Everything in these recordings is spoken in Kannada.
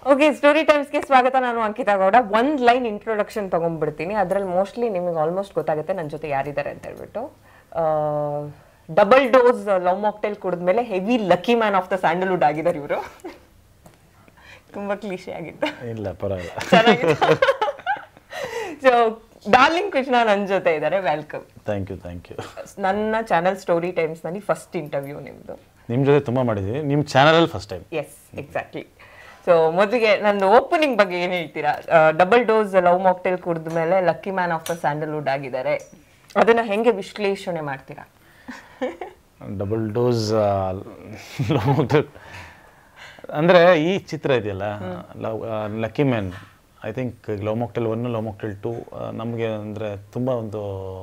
ಓಕೆ ಸ್ಟೋರಿ ಟೈಮ್ಸ್ಗೆ ಸ್ವಾಗತ ನಾನು ಅಂಕಿತಾ ಗೌಡ ಒಂದ್ ಲೈನ್ ಇಂಟ್ರೊಡಕ್ಷನ್ ತಗೊಂಡ್ಬಿಡ್ತೀನಿ ಅದ್ರಲ್ಲಿ ಮೋಸ್ಟ್ಲಿ ನಿಮಗೆ ಆಲ್ಮೋಸ್ಟ್ ಗೊತ್ತಾಗುತ್ತೆ ನನ್ನ ಜೊತೆ ಯಾರಿದ್ದಾರೆ ಅಂತ ಹೇಳ್ಬಿಟ್ಟು ಡಬಲ್ ಡೋಸ್ ಲವ್ ಮಾಕ್ಟೇಲ್ ಕುಡಿದ್ಮೇಲೆ heavy lucky man of the Sandalwood ಆಗಿದ್ದಾರೆ ಇವರು ತುಂಬಾ ಕ್ಲಿಷೆ ಆಗಿತ್ತು ಇಲ್ಲ ಪರವಾಗಿಲ್ಲ ಚೆನ್ನಾಗಿತ್ತು ಸೊ ಡಾರ್ಲಿಂಗ್ ಕೃಷ್ಣ ನನ್ನ ಜೊತೆ ಇದ್ದಾರೆ welcome thank you thank you ನನ್ನ ಚಾನಲ್ ಸ್ಟೋರಿ ಟೈಮ್ಸ್ ನಲ್ಲಿ ಫಸ್ಟ್ ಇಂಟರ್ವ್ಯೂ ನಿಮ್ದು ನಿಮ್ಮ ಜೊತೆ ತುಂಬ ಮಾಡಿದ್ದೀವಿ ನಿಮ್ಮ ಚಾನಲಲ್ಲಿ first time yes exactly so ಮೊದಲಿಗೆ ನಂದು ಓಪನಿಂಗ್ ಬಗ್ಗೆ ಏನು ಹೇಳ್ತೀರಾ ಡಬಲ್ ಡೋಸ್ ಲವ್ ಮಾಕ್ಟೇಲ್ ಕುಡಿದ ಮೇಲೆ lucky man of the Sandalwood ಆಗಿದ್ದಾರೆ ಅದನ್ನ ಹೆಂಗೆ ವಿಶ್ಲೇಷಣೆ ಮಾಡ್ತೀರಾ ಡಬಲ್ ಡೋಸ್ ಅಂದರೆ ಈ ಚಿತ್ರ ಇದೆಯಲ್ಲ love lucky man I think love mocktail one love mocktail two ನಮಗೆ ಅಂದರೆ ತುಂಬ ಒಂದು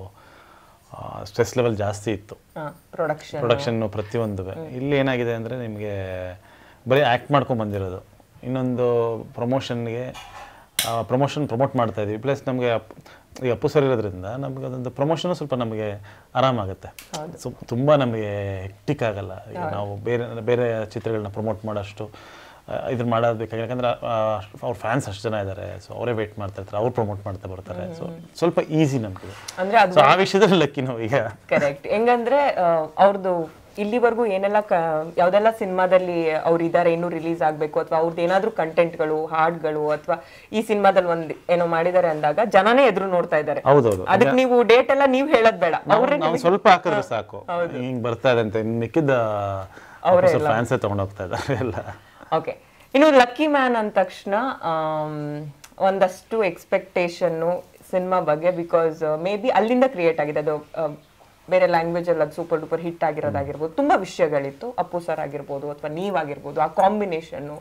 ಸ್ಟ್ರೆಸ್ ಲೆವೆಲ್ ಜಾಸ್ತಿ ಇತ್ತು ಪ್ರೊಡಕ್ಷನ್ ಪ್ರೊಡಕ್ಷನ್ನು ಪ್ರತಿಯೊಂದು ಇಲ್ಲಿ ಏನಾಗಿದೆ ಅಂದರೆ ನಿಮಗೆ ಬರೀ ಆ್ಯಕ್ಟ್ ಮಾಡ್ಕೊಂಡು ಬಂದಿರೋದು ಇನ್ನೊಂದು ಪ್ರಮೋಷನ್ಗೆ ಪ್ರಮೋಷನ್ ಪ್ರಮೋಟ್ ಮಾಡ್ತಾ ಇದೀವಿ ಪ್ಲಸ್ ನಮಗೆ ಈಗ ಅಪ್ಪು ಸರ್ ಇರೋದ್ರಿಂದ ನಮಗೆ ಅದೊಂದು ಪ್ರಮೋಷನ್ ಸ್ವಲ್ಪ ನಮಗೆ ಆರಾಮಾಗುತ್ತೆ ಸೊ ತುಂಬ ನಮಗೆ ಹೆಕ್ಟಿಕ್ ಆಗಲ್ಲ ಈಗ ನಾವು ಬೇರೆ ಬೇರೆ ಚಿತ್ರಗಳನ್ನ ಪ್ರಮೋಟ್ ಮಾಡೋಷ್ಟು ಇದನ್ನ ಮಾಡೋದು ಬೇಕಾಗಿಲ್ಲ ಯಾಕಂದ್ರೆ ಅವ್ರ ಫ್ಯಾನ್ಸ್ ಅಷ್ಟು ಜನ ಇದ್ದಾರೆ ಸೊ ಅವರೇ ವೇಟ್ ಮಾಡ್ತಾ ಇರ್ತಾರೆ ಅವ್ರು ಪ್ರಮೋಟ್ ಮಾಡ್ತಾ ಬರ್ತಾರೆ ಸೊ ಸ್ವಲ್ಪ ಈಸಿ ನಮಗೆ ಅಂದ್ರೆ ಅದು ಸೊ ಆ ವಿಷಯದಲ್ಲಿ ಲಕ್ಕಿ ನಾವು ಈಗ ಕರೆಕ್ಟ್ ಹೆಂಗಂದ್ರೆ ಅವ್ರದ್ದು ಇಲ್ಲಿವರೆಗೂ ಏನೆಲ್ಲ ಕ ಯಾವ್ದೆಲ್ಲ ಸಿನಿಮಾದಲ್ಲಿ ಅವ್ರು ಇದ್ದಾರೆ ಇನ್ನೂ ರಿಲೀಸ್ ಆಗಬೇಕು ಅಥವಾ ಅವ್ರದ್ದು ಏನಾದ್ರೂ ಕಂಟೆಂಟ್ಗಳು ಹಾಡ್ಗಳು ಅಥವಾ ಈ ಸಿನಿಮಾದಲ್ಲಿ ಒಂದ್ ಏನೋ ಮಾಡಿದ್ದಾರೆ ಅಂದಾಗ ಜನನೇ ಎದುರು ನೋಡ್ತಾ ಇದ್ದಾರೆ ಹೌದೌದು ಅದಕ್ಕೆ ನೀವು ಡೇಟ್ ಎಲ್ಲ ನೀವು ಹೇಳೋದ್ ಬೇಡ ಅವ್ರೇ ನಾವು ಸ್ವಲ್ಪ ಹಾಕಿದ್ರೆ ಸಾಕು ಹಿಂಗ್ ಬರ್ತಾ ಇದೆ ಅಂತ ಇನ್ನು ಮಿಕ್ಕಿದ್ದ ಫ್ಯಾನ್ಸೇ ತಗೊಂಡೋಗ್ತಾ ಇದ್ದಾರೆ ಎಲ್ಲ ಓಕೆ ಇನ್ನು ಲಕ್ಕಿ ಮ್ಯಾನ್ ಅಂದ ತಕ್ಷಣ ಆಮ್, ಒಂದಷ್ಟು ಎಕ್ಸ್ಪೆಕ್ಟೇಷನ್ನು ಸಿನಿಮಾ ಬಗ್ಗೆ ಬಿಕಾಸ್ ಮೇ ಬಿ ಅಲ್ಲಿಂದ ಕ್ರಿಯೇಟ್ ಆಗಿದೆ ಅದು ಆ, ಬೇರೆ ಲ್ಯಾಂಗ್ವೇಜ್ ಅಲ್ಲಿ ಅದು ಸೂಪರ್ ಡೂಪರ್ ಹಿಟ್ ಆಗಿರೋದಾಗಿರ್ಬೋದು ತುಂಬಾ ವಿಷಯಗಳಿತ್ತು ಅಪ್ಪು ಸರ್ ಆಗಿರ್ಬೋದು ಅಥವಾ ನೀವಾಗಿರ್ಬೋದು ಆ ಕಾಂಬಿನೇಷನ್ನು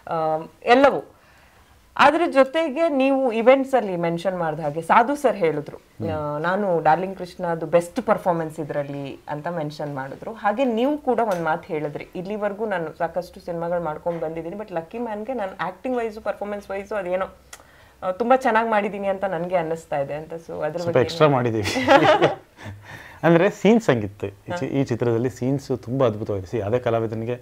ಎಲ್ಲವೂ ಅದ್ರ ಜೊತೆಗೆ ನೀವು ಇವೆಂಟ್ಸ್ ಅಲ್ಲಿ ಮೆನ್ಷನ್ ಮಾಡಿದ ಹಾಗೆ ಸಾಧು ಸರ್ ಹೇಳಿದ್ರು ಆ, ನಾನು ಡಾರ್ಲಿಂಗ್ ಕೃಷ್ಣದು ಬೆಸ್ಟ್ ಪರ್ಫಾರ್ಮೆನ್ಸ್ ಇದರಲ್ಲಿ ಅಂತ ಮೆನ್ಷನ್ ಮಾಡಿದ್ರು ಹಾಗೆ ನೀವು ಕೂಡ ಒಂದು ಮಾತು ಹೇಳಿದ್ರಿ ಇಲ್ಲಿವರೆಗೂ ನಾನು ಸಾಕಷ್ಟು ಸಿನಿಮಾಗಳು ಮಾಡ್ಕೊಂಡು ಬಂದಿದ್ದೀನಿ ಬಟ್ ಲಕ್ಕಿ ಮ್ಯಾನ್ಗೆ ನಾನು ಆಕ್ಟಿಂಗ್ ವೈಸು ಪರ್ಫಾರ್ಮೆನ್ಸ್ ವೈಸು ಅದೇನೋ ಆ, ತುಂಬಾ ಚೆನ್ನಾಗಿ ಮಾಡಿದ್ದೀನಿ ಅಂತ ನನಗೆ ಅನ್ನಿಸ್ತಾ ಇದೆ ಅಂತ ಸೊ ಅದ್ರ ಸ್ವಲ್ಪ ಬಗ್ಗೆ ಎಕ್ಸ್ಟ್ರಾ ಮಾಡಿದ್ದೀವಿ ಅಂದರೆ ಸೀನ್ಸ್ ಹಂಗಿತ್ತು ಈ ಚಿ- ಈ ಚಿತ್ರದಲ್ಲಿ ಸೀನ್ಸು ತುಂಬ ಅದ್ಭುತವಾಗಿದೆ ಸಿ ಅದೇ ಕಲಾವಿದನಿಗೆ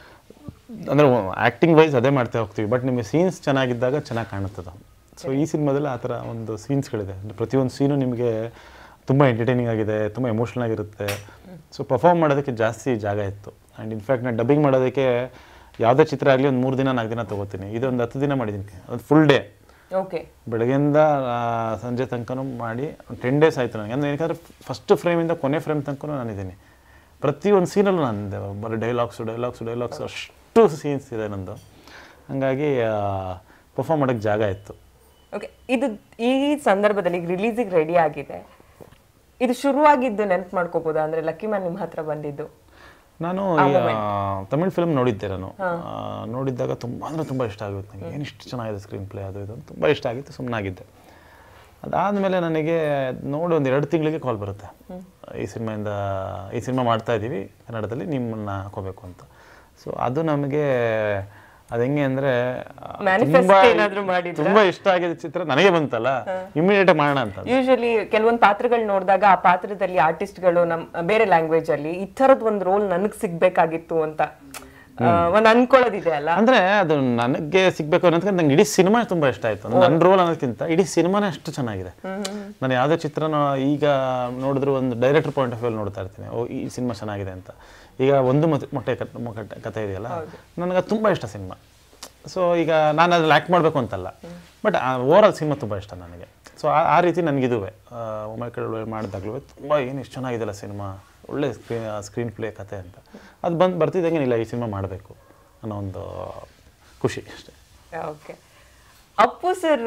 ಅಂದರೆ ಆ್ಯಕ್ಟಿಂಗ್ ವೈಸ್ ಅದೇ ಮಾಡ್ತಾ ಹೋಗ್ತೀವಿ ಬಟ್ ನಿಮಗೆ ಸೀನ್ಸ್ ಚೆನ್ನಾಗಿದ್ದಾಗ ಚೆನ್ನಾಗಿ ಕಾಣುತ್ತದೆ ಸೊ ಈ ಸಿನಿಮಾದಲ್ಲಿ ಆ ಥರ ಒಂದು ಸೀನ್ಸ್ಗಳಿದೆ ಅಂದರೆ ಪ್ರತಿಯೊಂದು ಸೀನು ನಿಮಗೆ ತುಂಬ ಎಂಟರ್ಟೈನಿಂಗ್ ಆಗಿದೆ ತುಂಬ ಎಮೋಷ್ನಲ್ ಆಗಿರುತ್ತೆ ಸೊ ಪರ್ಫಾರ್ಮ್ ಮಾಡೋದಕ್ಕೆ ಜಾಸ್ತಿ ಜಾಗ ಇತ್ತು ಆ್ಯಂಡ್ ಇನ್ಫ್ಯಾಕ್ಟ್ ನಾನು ಡಬ್ಬಿಂಗ್ ಮಾಡೋದಕ್ಕೆ ಯಾವುದೇ ಚಿತ್ರ ಆಗಲಿ ಒಂದು ಮೂರು ದಿನ ನಾಲ್ಕು ದಿನ ತೊಗೋತೀನಿ ಇದೊಂದು ಹತ್ತು ದಿನ ಮಾಡಿದ್ದೀನಿ ಒಂದು ಫುಲ್ ಡೇ ಓಕೆ ಬೆಳಗ್ಗೆಯಿಂದ ಆ, ಸಂಜೆ ತನಕನೂ ಮಾಡಿ ಟೆನ್ ಡೇಸ್ ಆಯಿತು ನನಗೆ ಅಂದರೆ ಯಾಕಂದರೆ ಫಸ್ಟ್ ಫ್ರೇಮಿಂದ ಕೊನೆ ಫ್ರೇಮ್ ತನಕ ನಾನಿದ್ದೀನಿ ಪ್ರತಿಯೊಂದು ಸೀನಲ್ಲೂ ನಂದು ಬರೀ ಡೈಲಾಗ್ಸು ಡೈಲಾಗ್ಸು ಡೈಲಾಗ್ಸು ಅಷ್ಟು ಸೀನ್ಸ್ ಇದೆ ನಂದು ಹಾಗಾಗಿ ಪರ್ಫಾರ್ಮ್ ಮಾಡೋಕ್ಕೆ ಜಾಗ ಇತ್ತು ಓಕೆ ಇದು ಈ ಸಂದರ್ಭದಲ್ಲಿ ರಿಲೀಸಿಗೆ ರೆಡಿ ಆಗಿದೆ ಇದು ಶುರುವಾಗಿದ್ದು ನೆನ್ಪು ಮಾಡ್ಕೋಬೋದಾ ಅಂದ್ರೆ ಲಕ್ಕಿ ಮ್ಯಾನ್ ನಿಮ್ಮ ಹತ್ರ ಬಂದಿದ್ದು ನಾನು ಈ, ಆ, ತಮಿಳ್ ಫಿಲ್ಮ್ ನೋಡಿದ್ದೆ ನಾನು ಆ, ನೋಡಿದ್ದಾಗ ತುಂಬ ಅಂದರೆ ತುಂಬ ಇಷ್ಟ ಆಗುತ್ತೆ ನನಗೆ ಏನು ಇಷ್ಟು ಚೆನ್ನಾಗಿದೆ ಸ್ಕ್ರೀನ್ ಪ್ಲೇ ಅದು ಇದು ಅಂತ ತುಂಬ ಇಷ್ಟ ಆಗಿತ್ತು ಸುಮ್ಮನಾಗಿದ್ದೆ ಅದಾದಮೇಲೆ ನನಗೆ ನೋಡಿ ಒಂದು ಎರಡು ತಿಂಗಳಿಗೆ ಕಾಲ್ ಬರುತ್ತೆ ಈ ಸಿನಿಮಾಯಿಂದ ಈ ಸಿನಿಮಾ ಮಾಡ್ತಾ ಇದ್ದೀವಿ ಕನ್ನಡದಲ್ಲಿ ನಿಮ್ಮನ್ನ ಹಾಕೋಬೇಕು ಅಂತ ಸೊ ಅದು ನಮಗೆ ಅದು ಹೆಂಗೆ ಅಂದರೆ Manifest ಏನಾದ್ರೂ ಮಾಡಿದ್ರಾ? ತುಂಬ ಇಷ್ಟ ಆಗಿದ್ದ ಚಿತ್ರ ನನಗೆ ಬಂತಲ್ಲ ಇಮಿಡಿಯೇಟ್ ಮಾಡೋಣ ಅಂತ ಯೂಶಲಿ ಕೆಲವೊಂದು ಪಾತ್ರಗಳು ನೋಡಿದಾಗ ಆ ಪಾತ್ರದಲ್ಲಿ ಆರ್ಟಿಸ್ಟ್ಗಳು ನಮ್ ಬೇರೆ ಲ್ಯಾಂಗ್ವೇಜ್ ಅಲ್ಲಿ ಈ ತರದ್ ಒಂದು ರೋಲ್ ನನಗ್ ಸಿಗ್ಬೇಕಾಗಿತ್ತು ಅಂತ ಆ, ಒಂದ್ ಅನ್ಕೊಳ್ಳೋದಿದೆ ಅಲ್ಲ ಅಂದ್ರೆ ಅದು ನನಗೆ ಸಿಗ್ಬೇಕು ಅನ್ನೋದಕ್ಕೆ ನಂಗೆ ಇಡೀ ಸಿನಿಮಾ ತುಂಬಾ ಇಷ್ಟ ಆಯ್ತು ನನ್ನ ರೋಲ್ ಅನ್ನೋದಕ್ಕಿಂತ ಇಡೀ ಸಿನಿಮಾನೇ ಅಷ್ಟು ಚೆನ್ನಾಗಿದೆ ನಾನು ಯಾವುದೇ ಚಿತ್ರನ ಈಗ ನೋಡಿದ್ರು ಒಂದು ಡೈರೆಕ್ಟರ್ ಪಾಯಿಂಟ್ ಆಫ್ ವ್ಯೂ ನೋಡ್ತಾ ಇರ್ತೀನಿ ಓ ಈ ಸಿನಿಮಾ ಚೆನ್ನಾಗಿದೆ ಅಂತ ಈಗ ಒಂದು ಮೊಟ್ಟೆ ಮೊಟ್ಟೆ ಕಟ್- ಮೊಟ್ಟೆ ಕಥೆ ಇದೆಯಲ್ಲ ನನಗೆ ಅದು ತುಂಬ ಇಷ್ಟ ಸಿನಿಮಾ ಸೊ ಈಗ ನಾನು ಅದ್ರಲ್ಲಿ ಆ್ಯಕ್ಟ್ ಮಾಡಬೇಕು ಅಂತಲ್ಲ ಬಟ್ ಓವರ್ ಆಲ್ ಸಿನಿಮಾ ತುಂಬ ಇಷ್ಟ ನನಗೆ ಸೊ ಆ ರೀತಿ ನನಗಿದುವೆ ಒಮ್ಮೆ ಮಾಡಿದಾಗಲೂ ತುಂಬ ಏನು ಇಷ್ಟು ಚೆನ್ನಾಗಿದೆಯಲ್ಲ ಸಿನಿಮಾ ಒಳ್ಳೆ ಸ್ಕ್ರೀನ್ ಸ್ಕ್ರೀನ್ ಪ್ಲೇ ಕತೆ ಅಂತ ಅದು ಬಂದು ಬರ್ತಿದ್ದಂಗೆ ಇಲ್ಲ ಈ ಸಿನಿಮಾ ಮಾಡಬೇಕು ಅನ್ನೋ ಒಂದು ಖುಷಿ ಅಷ್ಟೇ ಓಕೆ ಅಪ್ಪು ಸರ್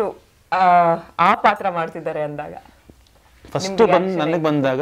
ಆ ಪಾತ್ರ ಮಾಡ್ತಿದ್ದಾರೆ ಅಂದಾಗ ಫಸ್ಟ್ ಬಂದು ನನಗೆ ಬಂದಾಗ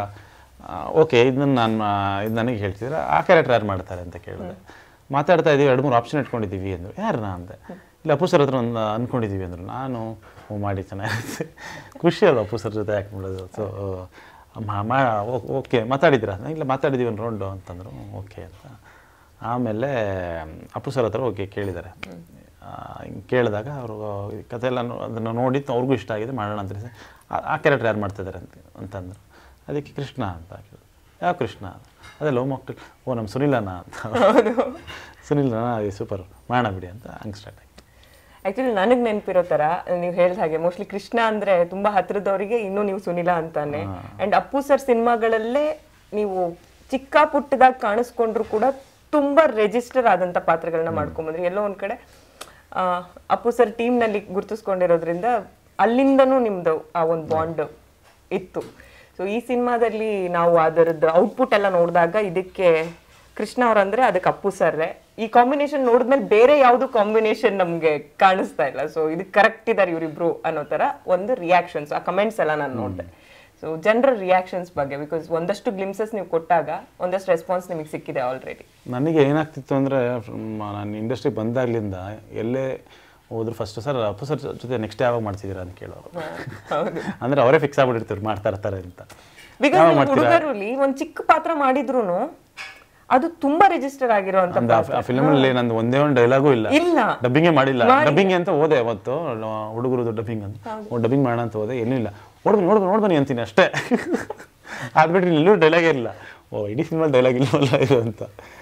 ಓಕೆ ಇದನ್ನ ನಾನು ಇದು ನನಗೆ ಹೇಳ್ತಿದ್ರೆ ಆ ಕ್ಯಾರೆಕ್ಟರ್ ಯಾರು ಮಾಡ್ತಾರೆ ಅಂತ ಕೇಳಿದೆ ಮಾತಾಡ್ತಾ ಇದ್ದೀವಿ ಎರಡು ಮೂರು ಆಪ್ಷನ್ ಇಟ್ಕೊಂಡಿದ್ದೀವಿ ಅಂದರು ಯಾರನ್ನ ಅಂದೆ ಇಲ್ಲ ಅಪ್ಪು ಸರ್ ಹತ್ರ ಒಂದು ಅಂದ್ಕೊಂಡಿದ್ದೀವಿ ಅಂದರು ನಾನು ಹ್ಞೂ ಮಾಡಿ ಚೆನ್ನಾಗಿರುತ್ತೆ ಖುಷಿ ಅಲ್ಲ ಅಪ್ಪು ಸರ್ ಜೊತೆ ಯಾಕೆ ಮಾಡೋದು ಸೊ ಮಾ ಓಕೆ ಮಾತಾಡಿದ್ರಾ ಇಲ್ಲ ಮಾತಾಡಿದ್ದೀವಿ ಒಂದು ರೌಂಡು ಅಂತಂದರು ಓಕೆ ಅಂತ ಆಮೇಲೆ ಅಪ್ಪು ಸರ್ ಹತ್ರ ಓಕೆ ಕೇಳಿದ್ದಾರೆ ಹಿಂಗೆ ಕೇಳಿದಾಗ ಅವರು ಕತೆ ಎಲ್ಲ ನೋ- ಅದನ್ನು ನೋಡಿ ಅವ್ರಿಗೂ ಇಷ್ಟ ಆಗಿದೆ ಮಾಡೋಣ ಅಂತ ಹೇಳಿ, ಆ- ಆ ಕ್ಯಾರೆಕ್ಟರ್ ಯಾರು ಮಾಡ್ತಿದ್ದಾರೆ ಅಂತ ಅಂತಂದರು ಅದಕ್ಕೆ ಕೃಷ್ಣ ಅಂತ ಕೇಳಿದ್ರು ಯಾವ ಕೃಷ್ಣ ಅದೇ ಲವ್ ಮಾಕ್ಟಲ್ ಓ ನಮ್ಮ ಸುನಿಲನ ಅಂತ ಸುನಿಲನ ಸೂಪರ್ ಮಾಡೋಣ ಬಿಡಿ ಅಂತ ಹಂಗೆ ಸ್ಟಾರ್ಟ್ ಆಯ್ತು ಆಕ್ಚುಲಿ ನನಗ್ ನೆನಪಿರೋ ತರ ನೀವು ಹೇಳಿದ ಹಾಗೆ ಮೋಸ್ಟ್ಲಿ ಕೃಷ್ಣ ಅಂದ್ರೆ ತುಂಬಾ ಹತ್ರದವರಿಗೆ ಇನ್ನೂ ನೀವು ಸುನಿಲ ಅಂತಾನೆ ಅಂಡ್ ಅಪ್ಪು ಸರ್ ಸಿನಿಮಾಗಳಲ್ಲೇ ನೀವು ಚಿಕ್ಕ ಪುಟ್ಟದಾಗ ಕಾಣಿಸ್ಕೊಂಡ್ರು ಕೂಡ ತುಂಬಾ ರೆಜಿಸ್ಟರ್ ಆದಂತ ಪಾತ್ರಗಳನ್ನ ಮಾಡ್ಕೊಂಡ್ಬಂದ್ರಿ ಎಲ್ಲೋ ಒಂದ್ ಕಡೆ ಆ, ಅಪ್ಪು ಸರ್ ಟೀಮ್ ನಲ್ಲಿ ಗುರುತಿಸ್ಕೊಂಡಿರೋದ್ರಿಂದ ಅಲ್ಲಿಂದನೂ ನಿಮ್ದು ಆ ಒಂದು ಬಾಂಡ್ ಇತ್ತು ಸೊ ಈ ಸಿನಿಮಾದಲ್ಲಿ ನಾವು ಅದರದ್ದು ಔಟ್ಪುಟ್ ಎಲ್ಲ ನೋಡಿದಾಗ ಇದಕ್ಕೆ ಕೃಷ್ಣ ಅವ್ರಂದ್ರೆ ಅದಕ್ಕೆ ಅಪ್ಪು ಸರ್ರೆ ಈ ಕಾಂಬಿನೇಷನ್ ನೋಡಿದ್ಮೇಲೆ ಬೇರೆ ಯಾವ್ದು ಕಾಂಬಿನೇಷನ್ ನಮ್ಗೆ ಕಾಣಿಸ್ತಾ ಇಲ್ಲ ಸೊ ಇದಕ್ಕೆ ಕರೆಕ್ಟ್ ಇದಾರೆ ಇವರಿಬ್ರು ಅನ್ನೋ ತರ ಒಂದು ರಿಯಾಕ್ಷನ್ಸ್ ಆ ಕಮೆಂಟ್ಸ್ ಎಲ್ಲ ನಾನು ನೋಡಿದೆ ಸೊ ಜನರ ರಿಯಾಕ್ಷನ್ಸ್ ಬಗ್ಗೆ ಬಿಕಾಸ್ ಒಂದಷ್ಟು ಗ್ಲಿಮ್ಸಸ್ ನೀವು ಕೊಟ್ಟಾಗ ಒಂದಷ್ಟು ರೆಸ್ಪಾನ್ಸ್ ನಿಮಗೆ ಸಿಕ್ಕಿದೆ ಆಲ್ರೆಡಿ ನನಗೆ ಏನಾಗ್ತಿತ್ತು ಅಂದರೆ ನಾನು ಇಂಡಸ್ಟ್ರಿಗೆ ಬಂದಾಗ್ಲಿಂದ ಎಲ್ಲೇ ಹೋದ್ರು ಫಸ್ಟ್ ಸರ್ ಅಪ್ಪು ಸರ್ ಜೊತೆ ನೆಕ್ಸ್ಟ್ ಯಾವಾಗ ಮಾಡ್ತಿದ್ದೀರಾ ಅಂತ ಕೇಳೋರು ಹೌದು ಅಂದರೆ ಅವರೇ ಫಿಕ್ಸ್ ಆಗ್ಬಿಟ್ಟಿರ್ತಾರೆ ಮಾಡ್ತಾ ಇರ್ತಾರೆ ಅಂತ ಬಿಕಾಸ್ ಹುಡುಗರಲ್ಲಿ ಒಂದ್ ಚಿಕ್ಕ ಪಾತ್ರ ಮಾಡಿದ್ರು ಅದು ತುಂಬಾ ರಿಜಿಸ್ಟರ್ ಆಗಿರುವಂತ ಅಂದ ಆ ಫಿಲ್ಮಲ್ಲಿ ನಂದು ಒಂದೇ ಒಂದು ಡೈಲಾಗೂ ಇಲ್ಲ ಇಲ್ಲ ಡಬ್ಬಿಂಗೇ ಮಾಡಿಲ್ಲ ಡಬ್ಬಿಂಗ್ ಅಂತ ಹೋದೆ ಅವತ್ತು ಹುಡುಗರದು ಡಬ್ಬಿಂಗ್ ಅಂತ ಡಬ್ಬಿಂಗ್ ಮಾಡೋಣ ಅಂತ ಹೋದೆ ಏನೂ ಇಲ್ಲ ನೋಡ್ಬನ್ನಿ ನೋಡ್ಬನ್ನಿ ನೋಡ್ಬನ್ನಿ ಅಂತೀನಿ ಅಷ್ಟೇ ಆದ್ಬಿಟ್ರೆ ಎಲ್ಲೂ ಡೈಲಾಗೇ ಇಲ್ಲ ಓ ಇಡೀ ಸಿನಿಮಾ ಡೈಲಾಗ್ ಇಲ್ವಲ್ಲ ಇದು ಅಂತ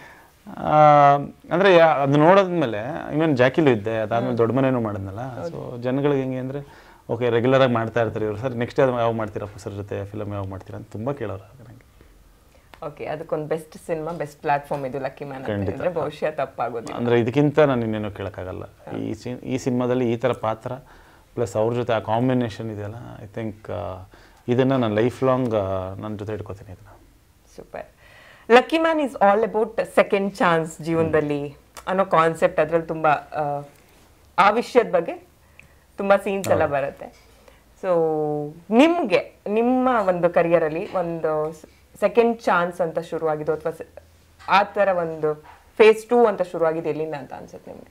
ಆ, ಅಂದ್ರೆ ಯಾ- ಅದು ನೋಡಿದ್ಮೇಲೆ ಇವನ್ ಜಾಕಿಲು ಇದ್ದೆ ಅದಾದ್ಮೇಲೆ ದೊಡ್ಡ ಮನೇನು ಮಾಡಿದ್ನಲ್ಲ ಸೊ ಜನಗಳಿಗೆ ಹೆಂಗೆ ಅಂದ್ರೆ ಓಕೆ ರೆಗ್ಯುಲರ್ ಆಗಿ ಮಾಡ್ತಾ ಇರ್ತಾರೆ ಇವರು ಸರ್ ನೆಕ್ಸ್ಟ್ ಯಾವಾಗ ಮಾಡ್ತೀರಾ ಸರ್ ಜೊತೆ ಫಿಲಮ್ ಯಾವಾಗ ಮಾಡ್ತೀರಾ ಅಂತ ತುಂಬಾ ಕೇಳೋರು ಆಗ ನಂಗೆ ಓಕೆ ಅದಕ್ಕೊಂದು ಬೆಸ್ಟ್ ಸಿನಿಮಾ ಬೆಸ್ಟ್ ಪ್ಲಾಟ್ಫಾರ್ಮ್ ಇದು ಲಕ್ಕಿ ಮ್ಯಾನ್ ಅಂತ ಹೇಳಿದ್ರೆ ಬಹುಶಃ ತಪ್ಪಾಗೋದಿಲ್ಲ ಅಂದ್ರೆ ಇದಕ್ಕಿಂತ ನಾನು ಇನ್ನೇನು ಕೇಳೋಕ್ಕಾಗಲ್ಲ ಈ ಸಿ ಈ ಸಿನಿಮಾದಲ್ಲಿ ಈ ಥರ ಪಾತ್ರ ಪ್ಲಸ್ ಅವ್ರ ಜೊತೆ ಆ ಕಾಂಬಿನೇಷನ್ ಇದೆಯಲ್ಲ ಐ ಥಿಂಕ್ ಇದನ್ನು ನಾನು ಲೈಫ್ ಲಾಂಗ್ ನನ್ನ ಜೊತೆ ಇಟ್ಕೋತೀನಿ ಇದನ್ನ super lucky man is all about second chance ಜೀವನದಲ್ಲಿ ಅನ್ನೋ ಕಾನ್ಸೆಪ್ಟ್ ಅದ್ರಲ್ಲಿ ತುಂಬಾ ಆ, ಆ ವಿಷಯದ ಬಗ್ಗೆ ತುಂಬಾ ಸೀನ್ಸ್ ಎಲ್ಲ ಬರುತ್ತೆ ಸೊ ನಿಮ್ಗೆ ನಿಮ್ಮ ಒಂದು career ಅಲ್ಲಿ ಒಂದು ಸೆಕೆಂಡ್ ಚಾನ್ಸ್ ಅಂತ ಶುರುವಾಗಿದ್ದು ಅಥವಾ ಆ ಥರ ಒಂದು ಫೇಸ್ ಟೂ ಅಂತ ಶುರುವಾಗಿದ್ದು ಎಲ್ಲಿಂದ ಅಂತ ಅನ್ಸುತ್ತೆ ನಿಮ್ಗೆ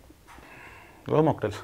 ಗೋ ಮಾಕ್ಟೆಲ್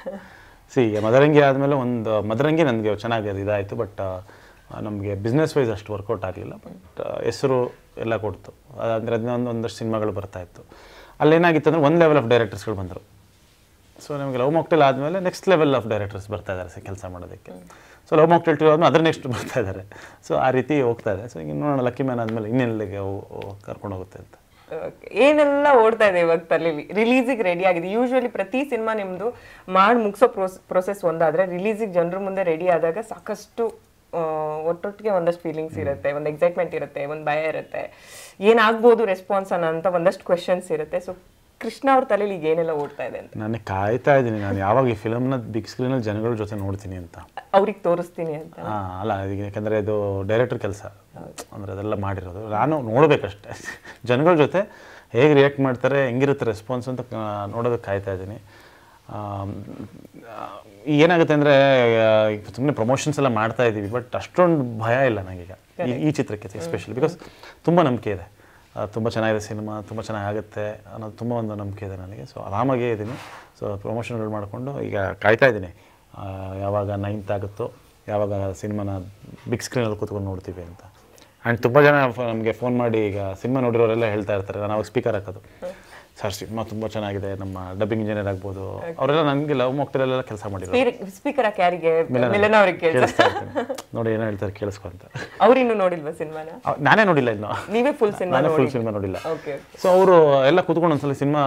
ಸಿ ಮದರಂಗಿ ಆದಮೇಲೆ ಒಂದು ಮದರಂಗಿ ನನಗೆ ಚೆನ್ನಾಗಿ ಇದಾಯಿತು ಬಟ್ ನಮಗೆ ಬಿಸ್ನೆಸ್ ವೈಸ್ ಅಷ್ಟು ವರ್ಕೌಟ್ ಆಗಲಿಲ್ಲ ಬಟ್ ಹೆಸರು ಎಲ್ಲ ಕೊಡ್ತು ಅಂದರೆ ಅದನ್ನ ಒಂದಷ್ಟು ಸಿನಿಮಾಗಳು ಬರ್ತಾ ಇತ್ತು ಅಲ್ಲೇನಾಗಿತ್ತು ಅಂದರೆ ಒಂದು ಲೆವೆಲ್ ಆಫ್ ಡೈರೆಕ್ಟರ್ಸ್ಗಳು ಬಂದರು ಸೊ ನಮಗೆ ಲವ್ ಮಾಕ್ಟೆಲ್ ಆದಮೇಲೆ ನೆಕ್ಸ್ಟ್ ಲೆವೆಲ್ ಆಫ್ ಡೈರೆಕ್ಟರ್ಸ್ ಬರ್ತಾ ಇದ್ದಾರೆ ಕೆಲಸ ಮಾಡೋದಕ್ಕೆ ಸೊ ಲವ್ ಮಾಕ್ಟೆಲ್ ಟು ಆದ್ಮೇಲೆ ಅದ್ರ ನೆಕ್ಸ್ಟ್ ಬರ್ತಾ ಇದ್ದಾರೆ ಸೊ ಆ ರೀತಿ ಹೋಗ್ತಾ ಇದೆ ಸೊ ಈಗ ನೋಡೋಣ ಲಕ್ಕಿ ಮ್ಯಾನ್ ಆದಮೇಲೆ ಇನ್ನೆಲ್ಲಿಗೆ ಕರ್ಕೊಂಡು ಹೋಗುತ್ತೆ ಅಂತ Okay. ಏನೆಲ್ಲ ಓಡ್ತಾ ಇದೆ ಇವಾಗ ತಲೆಲಿ ರಿಲೀಸಿಗೆ ರೆಡಿ ಆಗಿದೆ ಯೂಶುವಲಿ ಪ್ರತಿ ಸಿನಿಮಾ ನಿಮ್ದು ಮಾಡಿ ಮುಗಿಸೋ ಪ್ರೊಸೆಸ್ ಒಂದಾದ್ರೆ ರಿಲೀಸಿಗೆ ಜನರ ಮುಂದೆ ರೆಡಿ ಆದಾಗ ಸಾಕಷ್ಟು ಆ, ಒಟ್ಟೊಟ್ಟಿಗೆ ಒಂದಷ್ಟು ಫೀಲಿಂಗ್ಸ್ ಇರುತ್ತೆ ಒಂದು ಎಕ್ಸೈಟ್ಮೆಂಟ್ ಇರುತ್ತೆ ಒಂದು ಭಯ ಇರುತ್ತೆ ಏನಾಗ್ಬೋದು ರೆಸ್ಪಾನ್ಸ್ ಅನ್ನೋ ಅಂತ ಒಂದಷ್ಟು ಕ್ವೆಶನ್ಸ್ ಇರುತ್ತೆ ಸೊ ಕೃಷ್ಣ ಅವ್ರ ತಲೆಲಿ ಈಗ ಏನೆಲ್ಲ ಓಡ್ತಾ ಇದೆ ಅಂತ ನನಗೆ ಕಾಯ್ತಾ ಇದ್ದೀನಿ ನಾನು ಯಾವಾಗ ಈ ಫಿಲಮ್ನ ಬಿಗ್ ಸ್ಕ್ರೀನಲ್ಲಿ ಜನಗಳ ಜೊತೆ ನೋಡ್ತೀನಿ ಅಂತ ಅವ್ರಿಗೆ ತೋರಿಸ್ತೀನಿ ಅಂತ ಆ, ಅಲ್ಲ ಈಗ ಯಾಕಂದರೆ ಇದು ಡೈರೆಕ್ಟರ್ ಕೆಲಸ ಅಂದರೆ ಅದೆಲ್ಲ ಮಾಡಿರೋದು ನಾನು ನೋಡಬೇಕಷ್ಟೆ ಜನಗಳ ಜೊತೆ ಹೇಗೆ ರಿಯಾಕ್ಟ್ ಮಾಡ್ತಾರೆ ಹೆಂಗಿರುತ್ತೆ ರೆಸ್ಪಾನ್ಸ್ ಅಂತ ಆ, ನೋಡೋದಕ್ಕೆ ಕಾಯ್ತಾ ಇದ್ದೀನಿ ಆಮ್, ಆ, ಏನಾಗುತ್ತೆ ಅಂದರೆ ಸುಮ್ಮನೆ ಪ್ರಮೋಷನ್ಸ್ ಎಲ್ಲ ಮಾಡ್ತಾ ಇದ್ದೀವಿ ಬಟ್ ಅಷ್ಟೊಂದು ಭಯ ಇಲ್ಲ ನನಗೀಗ ಈ ಈ ಚಿತ್ರಕ್ಕೆ ಎಸ್ಪೆಷಲಿ ಬಿಕಾಸ್ ತುಂಬ ನಂಬಿಕೆ ಇದೆ ತುಂಬ ಚೆನ್ನಾಗಿದೆ ಸಿನಿಮಾ ತುಂಬ ಚೆನ್ನಾಗುತ್ತೆ ಅನ್ನೋದು ತುಂಬ ಒಂದು ನಂಬಿಕೆ ಇದೆ ನನಗೆ ಸೊ ಆರಾಮಾಗೇ ಇದ್ದೀನಿ ಸೊ ಪ್ರಮೋಷನ್ಗಳು ಮಾಡಿಕೊಂಡು ಈಗ ಕಾಯ್ತಾ ಇದ್ದೀನಿ ಆ, ಯಾವಾಗ ನೈನ್ತ್ ಆಗುತ್ತೋ ಯಾವಾಗ ಸಿನಿಮಾನ ಬಿಗ್ ಸ್ಕ್ರೀನಲ್ಲಿ ಕೂತ್ಕೊಂಡು ನೋಡ್ತೀವಿ ಅಂತ ಆ್ಯಂಡ್ ತುಂಬ ಜನ ನಮಗೆ ಫೋನ್ ಮಾಡಿ ಈಗ ಸಿನಿಮಾ ನೋಡಿರೋರೆಲ್ಲ ಹೇಳ್ತಾ ಇರ್ತಾರೆ ನಾನು ಅವಾಗ ಸ್ಪೀಕರ್ ಹಾಕೋದು ಸರ್ ಸಿನಿಮಾ ತುಂಬ ಚೆನ್ನಾಗಿದೆ ನಮ್ಮ ಡಬ್ಬಿಂಗ್ ಇಂಜಿನಿಯರ್ ಆಗ್ಬೋದು ಅವರೆಲ್ಲ ನನಗೆ ಲವ್ ಮೊಕ್ಟಲೆಲ್ಲ ಕೆಲಸ ಮಾಡಿರೋರು ಸ್ಪೀಕರ್ ಯಾರಿಗೆ ಮಿಲನ ಅವ್ರಿಗೆ ಕೇಳ್ತಾರೆ ಕೇಳಿಸ್ತಾ ಇರ್ತೀನಿ ನೋಡಿ ಏನೋ ಹೇಳ್ತಾರೆ ಕೇಳಿಸ್ಕೊ ಅಂತ ಅವ್ರಿನ್ನೂ ನೋಡಿಲ್ವಾ ಸಿನಿಮಾನ ಅವ್- ನಾನೇ ನೋಡಿಲ್ಲ ಇನ್ನು ನೀವೇ ಫುಲ್ ಸಿನಿಮಾ ನಾನೇ ನೋಡಿ ಫುಲ್ ಸಿನಿಮಾ ನೋಡಿಲ್ಲ ಓಕೆ ಸೊ ಅವರು ಎಲ್ಲ ಕೂತ್ಕೊಂಡು ಒಂದ್ಸಲ ಸಿನಿಮಾ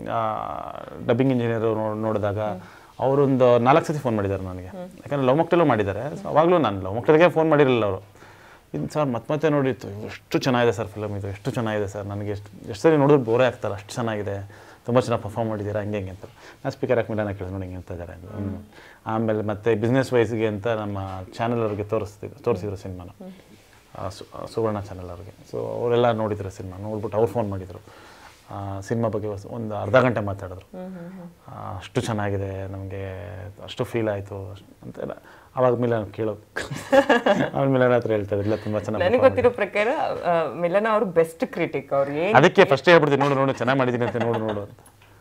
ಡಬ್ಬಿಂಗ್ ಇಂಜಿನಿಯರ್ ನೋಡಿದಾಗ ಅವರೊಂದು ನಾಲ್ಕು ಸತಿ ಫೋನ್ ಮಾಡಿದ್ದಾರೆ ನನಗೆ ಯಾಕಂದ್ರೆ ಲವ್ ಮಕ್ಟಲ್ಲೂ ಮಾಡಿದ್ದಾರೆ ಸೊ ಅವಾಗಲೂ ನಾನು ಲವ್ ಮಕ್ಟಲ್ಗೆ ಫೋನ್ ಮಾಡಿರಲಿಲ್ಲ ಅವರು ಇದು ಸರ್ ಮತ್ತೆ ಮತ್ತೆ ನೋಡಿತ್ತು ಎಷ್ಟು ಚೆನ್ನಾಗಿದೆ ಸರ್ ಫಿಲಮ್ ಇದು ಎಷ್ಟು ಚೆನ್ನಾಗಿದೆ ಸರ್ ನನಗೆ ಎಷ್ಟು ಎಷ್ಟು ಸರಿ ನೋಡಿದ್ರೆ ಬೋರೇ ಆಗ್ತಲ್ಲ ಅಷ್ಟು ಚೆನ್ನಾಗಿದೆ ತುಂಬ ಚೆನ್ನಾಗಿ ಪರ್ಫಾರ್ಮ್ ಮಾಡಿದ್ದೀರಾ ಹಂಗೆ ಹಿಂಗೆ ಅಂತ ನಾನು ಸ್ಪೀಕರ್ ಹಾಕಿ ನಾನು ಕೇಳಿದೆ ನೋಡಿ ಹಿಂಗೆ ಅಂತ ಇದ್ದಾರೆ ಅಂತ. ಹ್ಮ್. ಆಮೇಲೆ ಮತ್ತೆ ಬಿಸ್ನೆಸ್ ವೈಸ್ಗೆ ಅಂತ ನಮ್ಮ ಚಾನಲ್ ಅವ್ರಿಗೆ ತೋರಿಸ್ತಿದ್ರು ತೋರಿಸಿದ್ರು ಸಿನಿಮಾನ ಆ, ಸು- ಆ, ಸುವರ್ಣ ಚಾನಲ್ ಅವ್ರಿಗೆ ಸೊ ಅವರೆಲ್ಲ ನೋಡಿದ್ರು ಸಿನಿಮಾ ನೋಡ್ಬಿಟ್ಟು ಅವ್ರು ಫೋನ್ ಮಾಡಿದರು ಸಿನಿಮಾ ಬಗ್ಗೆ ಹೊಸ- ಒಂದು ಅರ್ಧ ಗಂಟೆ ಮಾತಾಡಿದ್ರು ಆ, ಅಷ್ಟು ಚೆನ್ನಾಗಿದೆ ನಮಗೆ ಅಷ್ಟು ಫೀಲ್ ಆಯಿತು ಅಂತೆಲ್ಲ ಅವಾಗ ಮಿಲನ್ ಕೇಳೋ ಆಮೇಲೆ ಮಿಲನ್ ಹತ್ರ ಹೇಳ್ತಾರೆ ಇಲ್ಲ ತುಂಬ ಚೆನ್ನಾಗಿ ನನಗೆ ಗೊತ್ತಿರೋ ಪ್ರಕಾರ ಆ, ಮಿಲನ ಅವರು ಬೆಸ್ಟ್ ಕ್ರಿಟಿಕ್ ಅವ್ರು ಏನ್ ಅದಕ್ಕೆ ಫಸ್ಟ್ ಹೇಳ್ಬಿಡ್ತೀನಿ ನೋಡು ನೋಡು ಚೆನ್ನಾಗಿ ಮಾಡಿದ್ದೀನಿ ಅಂತ ನೋಡು ನೋಡು ಅಂತ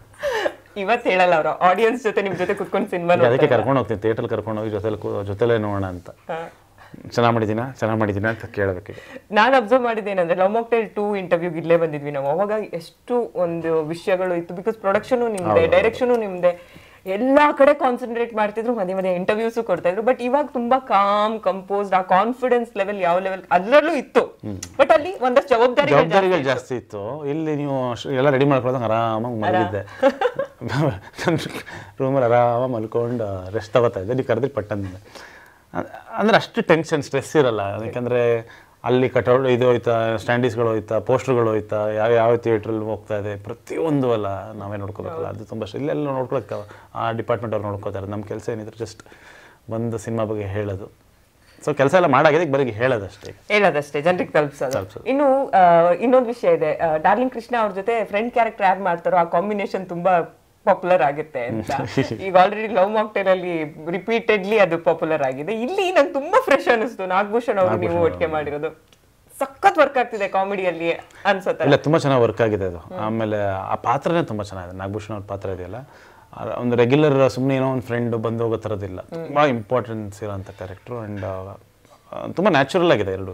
ಇವತ್ತು ಹೇಳಲ್ಲ ಅವರು ಆಡಿಯನ್ಸ್ ಜೊತೆ ನಿಮ್ ಜೊತೆ ಕುತ್ಕೊಂಡು ಸಿನಿಮಾ ಈಗ ಅದಕ್ಕೆ ಕರ್ಕೊಂಡು ಹೋಗ್ತೀನಿ ಥಿಯೇಟ್ರಲ್ಲಿ ಕರ್ಕೊಂಡು ಹೋಗಿ ಜೊತೆಲಿ ಕೂ- ಜೊತೆಲೇ ನೋಡೋಣ ಅಂತ ಚೆನ್ನಾಗಿ ಮಾಡಿದ್ದೀನಾ ಚೆನ್ನಾಗಿ ಮಾಡಿದ್ದೀನಾ ಅಂತ ಕೇಳಬೇಕು ಈಗ ನಾನು ಅಬ್ಸರ್ವ್ ಮಾಡಿದ್ದೇನಂದ್ರೆ ಲವ್ ಮಾಕ್ಟೈಲ್ ಟೂ ಇಂಟರ್ವ್ಯೂಗೆ ಇಲ್ಲೇ ಬಂದಿದ್ವಿ ನಾವು ಅವಾಗ ಎಷ್ಟು ಒಂದು ವಿಷಯಗಳು ಇತ್ತು ಬಿಕಾಸ್ ಪ್ರೊಡಕ್ಷನು ನಿಮ್ದೆ ಡೈರೆಕ್ಷನು ನಿಮ್ದೆ ಎಲ್ಲಾ ಕಡೆ ಕಾನ್ಸಂಟ್ರೇಟ್ ಮಾಡ್ತಿದ್ರು ಮಧ್ಯೆ ಮಧ್ಯೆ ಇಂಟರ್ವ್ಯೂಸು ಕೊಡ್ತಾ ಇದ್ರು ಬಟ್ ಇವಾಗ ತುಂಬಾ ಕಾಮ್ ಕಂಪೋಸ್ಡ್ ಆ ಕಾನ್ಫಿಡೆನ್ಸ್ ಲೆವೆಲ್ ಯಾವ ಲೆವೆಲ್ ಅದ್ರಲ್ಲೂ ಇತ್ತು ಬಟ್ ಅಲ್ಲಿ ಒಂದಷ್ಟು ಜವಾಬ್ದಾರಿ ಜವಾಬ್ದಾರಿಗಳು ಜಾಸ್ತಿ ಇತ್ತು ಇಲ್ಲಿ ನೀವು ಅಷ್ಟು ಎಲ್ಲ ರೆಡಿ ಮಾಡ್ಕೊಳ್ಳೋದಂಗೆ ಆರಾಮಾಗಿ ಮಲಗಿದ್ದೆ ರೂಮಲ್ಲಿ ಆರಾಮ ಮಲ್ಕೊಂಡು ರೆಸ್ಟ್ ತಗೋತಾ ಇದ್ದೆ ನೀವು ಕರೆದ್ರೆ ಪಟ್ಟಂದ ಅಂದರೆ ಅಷ್ಟು ಟೆನ್ಷನ್ ಸ್ಟ್ರೆಸ್ ಇರಲ್ಲ ಯಾಕಂದರೆ ಅಲ್ಲಿ ಕಟೌಟ್ ಇದು ಹೋಯ್ತಾ ಸ್ಟ್ಯಾಂಡೀಸ್ಗಳು ಹೋಯ್ತಾ ಪೋಸ್ಟರ್ಗಳು ಹೋಯ್ತಾ ಯಾವ ಯಾವ ಥಿಯೇಟ್ರಲ್ಲಿ ಹೋಗ್ತಾ ಇದೆ ಪ್ರತಿಯೊಂದು ಅಲ್ಲ ನಾವೇ ನೋಡ್ಕೋಬೇಕಲ್ಲ ಅದು ತುಂಬ ಇಲ್ಲೆಲ್ಲ ನೋಡ್ಕೊಳಕ್ಕೆ ಆ ಡಿಪಾರ್ಟ್ಮೆಂಟ್ ಅವ್ರು ನೋಡ್ಕೋತಾರೆ ನಮ್ಮ ಕೆಲಸ ಏನಿದ್ರು ಜಸ್ಟ್ ಬಂದು ಸಿನಿಮಾ ಬಗ್ಗೆ ಹೇಳೋದು ಸೊ ಕೆಲಸ ಎಲ್ಲ ಮಾಡಾಗಿದೆ ಈಗ ಬರೀ ಹೇಳೋದಷ್ಟೇ ಹೇಳೋದಷ್ಟೇ ಜನರಿಗೆ ತಲುಪಿಸೋದು ಇನ್ನು ಆ, ಇನ್ನೊಂದು ವಿಷಯ ಇದೆ ಆ, ಡಾರ್ಲಿಂಗ್ ಕೃಷ್ಣ ಅವ್ರ ಜೊತೆ ಫ್ರೆಂಡ್ ಕ್ಯಾರೆಕ್ಟರ್ ಯಾರು ಮಾಡ್ತಾರೋ ಆ ಕಾಂಬಿನೇಷನ್ ತುಂಬಾ ಪಾಪ್ಯುಲರ್ ಆಗುತ್ತೆ ಅಂತ ಈಗ ಆಲ್ರೆಡಿ ಲವ್ ಮಾಕ್ಟೇಲ್ ಅಲ್ಲಿ ರಿಪೀಟೆಡ್ಲಿ ಅದು ಪಾಪ್ಯುಲರ್ ಆಗಿದೆ ಇಲ್ಲಿ ನಂಗೆ ತುಂಬಾ ಫ್ರೆಶ್ ಅನಿಸ್ತು ನಾಗಭೂಷಣ್ ಅವರು ನೀವು ಒಟ್ಟಿಗೆ ಮಾಡಿರೋದು ಸಖತ್ ವರ್ಕ್ ಆಗ್ತಿದೆ ಕಾಮಿಡಿಯಲ್ಲಿ ಅನ್ಸತ್ತೆ ಇಲ್ಲ ತುಂಬ ಚೆನ್ನಾಗಿ ವರ್ಕ್ ಆಗಿದೆ ಅದು ಆಮೇಲೆ ಆ ಪಾತ್ರನೇ ತುಂಬ ಚೆನ್ನಾಗಿದೆ ನಾಗಭೂಷಣ್ ಅವ್ರ ಪಾತ್ರ ಇದೆಯಲ್ಲ ಆ ಒಂದು ರೆಗ್ಯುಲರ್ ಸುಮ್ಮನೆ ಏನೋ ಒಂದು ಫ್ರೆಂಡ್ ಬಂದು ಹೋಗೋ ಥರದಿಲ್ಲ ಭಾಳ ಇಂಪಾರ್ಟೆನ್ಸ್ ಇರೋಂಥ ಕ್ಯಾರೆಕ್ಟ್ರು ಆ್ಯಂಡ್ ತುಂಬ ನ್ಯಾಚುರಲ್ ಆಗಿದೆ ಎರಡೂ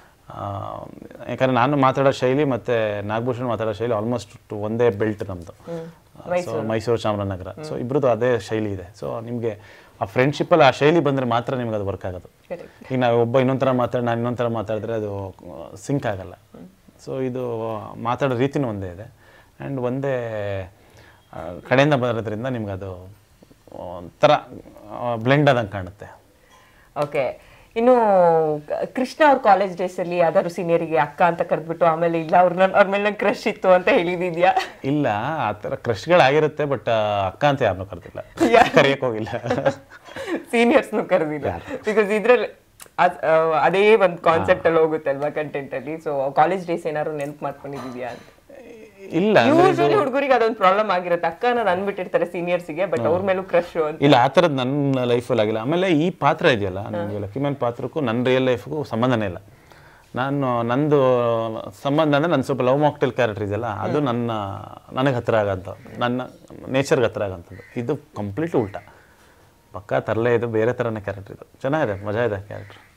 ಯಾಕಂದರೆ ನಾನು ಮಾತಾಡೋ ಶೈಲಿ ಮತ್ತು ನಾಗಭೂಷಣ್ ಮಾತಾಡೋ ಶೈಲಿ ಆಲ್ಮೋಸ್ಟ್ ಒಂದೇ ಬೆಲ್ಟ್ ನಮ್ಮದು ಸೊ ಮೈಸೂರು ಚಾಮರಾಜನಗರ ಸೊ ಇಬ್ರದ್ದು ಅದೇ ಶೈಲಿ ಇದೆ ಸೊ ನಿಮಗೆ ಆ ಫ್ರೆಂಡ್ಶಿಪ್ಪಲ್ಲಿ ಆ ಶೈಲಿ ಬಂದರೆ ಮಾತ್ರ ನಿಮ್ಗೆ ಅದು ವರ್ಕ್ ಆಗೋದು ಈಗ ನಾವು ಒಬ್ಬ ಇನ್ನೊಂದು ಥರ ಮಾತಾಡಿ ನಾನು ಇನ್ನೊಂದು ಥರ ಮಾತಾಡಿದ್ರೆ ಅದು ಸಿಂಕ್ ಆಗಲ್ಲ ಸೊ ಇದು ಮಾತಾಡೋ ರೀತಿನೂ ಒಂದೇ ಇದೆ ಆ್ಯಂಡ್ ಒಂದೇ ಆ, ಕಡೆಯಿಂದ ಬರೋದ್ರಿಂದ ನಿಮ್ಗೆ ಅದು ಒಂಥರ ಬ್ಲೆಂಡ್ ಆದಂಗೆ ಕಾಣುತ್ತೆ ಓಕೆ ಇನ್ನು ಕ- ಕೃಷ್ಣ ಅವ್ರ ಕಾಲೇಜ್ ಡೇಸ್ ಅಲ್ಲಿ ಯಾವ್ದಾದ್ರು ಸೀನಿಯರಿಗೆ ಅಕ್ಕ ಅಂತ ಕರೆದ್ಬಿಟ್ಟು ಆಮೇಲೆ ಇಲ್ಲ ಅವ್ರನ್ನ ಅವ್ರ ಮೇಲೆ ಕ್ರಶ್ ಇತ್ತು ಅಂತ ಹೇಳಿದಿದ್ಯಾ ಇಲ್ಲ ಆ ಥರ ಕ್ರಶ್ಗಳಾಗಿರುತ್ತೆ ಬಟ್ ಅಕ್ಕ ಅಂತ ಯಾರನ್ನೂ ಕರೆದಿಲ್ಲ ಕರೆಯೋಕೆ ಹೋಗಿಲ್ಲ ಸೀನಿಯರ್ಸ್ ಕರೆದಿಲ್ಲ ಬಿಕಾಸ್ ಇದ್ರಲ್ಲಿ ಅದ್- ಆ, ಅದೇ ಒಂದು ಕಾನ್ಸೆಪ್ಟ್ ಅಲ್ಲಿ ಹೋಗುತ್ತೆ ಅಲ್ವಾ ಕಂಟೆಂಟ್ ಅಲ್ಲಿ ಸೊ ಕಾಲೇಜ್ ಡೇಸ್ ಏನಾದ್ರು ನೆನ್ಪು ಮಾಡ್ಕೊಂಡಿದ್ಯಾ ಅಂತ ಇಲ್ಲ ಯೂಶಲಿ ಹುಡುಗರಿಗೆ ಅದೊಂದು ಪ್ರಾಬ್ಲಮ್ ಆಗಿರುತ್ತೆ ಅಕ್ಕ ಅನ್ನೋದು ಅನ್ಬಿಟ್ಟಿರ್ತಾರೆ ಸೀನಿಯರ್ಸ್ಗೆ ಬಟ್ ಅವ್ರ ಮೇಲೂ ಕ್ರಶ್ ಅಂತ ಇಲ್ಲ ಆ ಥರದ್ದು ನನ್ನ ಲೈಫಲ್ಲಿ ಆಗಿಲ್ಲ ಆಮೇಲೆ ಈ ಪಾತ್ರ ಇದೆಯಲ್ಲ ನನಗೆ ಲಕ್ಕಿಮನ್ ಪಾತ್ರಕ್ಕೂ ನನ್ನ ರಿಯಲ್ ಲೈಫ್ಗೂ ಸಂಬಂಧನೇ ಇಲ್ಲ ನಾನು ನಂದು ಸಂಬಂಧ ಅಂದರೆ ನನ್ನ ಸ್ವಲ್ಪ ಲವ್ ಮಾಕ್ಟೆಲ್ ಕ್ಯಾರೆಕ್ಟರ್ ಇದೆಯಲ್ಲ ಅದು ನನ್ನ ನನಗೆ ಹತ್ತಿರ ಆಗೋಂಥ ನನ್ನ ನೇಚರ್ಗೆ ಹತ್ತಿರ ಆಗೋಂಥದ್ದು ಇದು ಕಂಪ್ಲೀಟ್ ಉಲ್ಟಾ ಪಕ್ಕಾ ತರಲೇ ಇದು ಬೇರೆ ಥರನೇ ಕ್ಯಾರೆಕ್ಟರ್ ಇದು ಚೆನ್ನಾಗಿದೆ ಮಜಾ ಇದೆ ಕ್ಯಾರೆಕ್ಟರ್